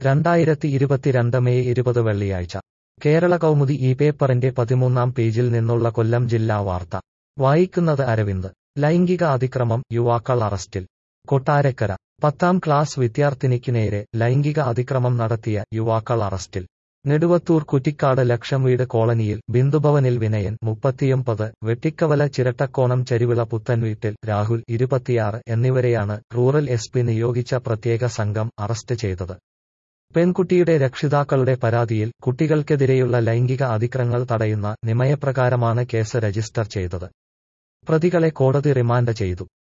രണ്ടായിരത്തി ഇരുപത്തിരണ്ട് മെയ് ഇരുപത് വെള്ളിയാഴ്ച കേരള കൗമുദി ഈ പേപ്പറിന്റെ പതിമൂന്നാം പേജിൽ നിന്നുള്ള കൊല്ലം ജില്ലാ വാർത്ത വായിക്കുന്നത് അരവിന്ദ് ലൈംഗിക അതിക്രമം യുവാക്കൾ അറസ്റ്റിൽ കൊട്ടാരക്കര പത്താം ക്ലാസ് വിദ്യാർത്ഥിനിക്ക് നേരെ ലൈംഗിക അതിക്രമം നടത്തിയ യുവാക്കൾ അറസ്റ്റിൽ നെടുവത്തൂർ കുറ്റിക്കാട് ലക്ഷം വീട് കോളനിയിൽ ബിന്ദുഭവനിൽ വിനയൻ മുപ്പത്തിയൊമ്പത് വെട്ടിക്കവല ചിരട്ടക്കോണം ചരിവിള പുത്തൻവീട്ടിൽ രാഹുൽ ഇരുപത്തിയാറ് എന്നിവരെയാണ് റൂറൽ എസ് പി നിയോഗിച്ച പ്രത്യേക സംഘം അറസ്റ്റ് ചെയ്തത് പെൺകുട്ടിയുടെ രക്ഷിതാക്കളുടെ പരാതിയിൽ കുട്ടികൾക്കെതിരെയുള്ള ലൈംഗിക അതിക്രമങ്ങൾ തടയുന്ന നിമയപ്രകാരമാണ് കേസ് രജിസ്റ്റർ ചെയ്തത് പ്രതികളെ കോടതി റിമാൻഡ് ചെയ്തു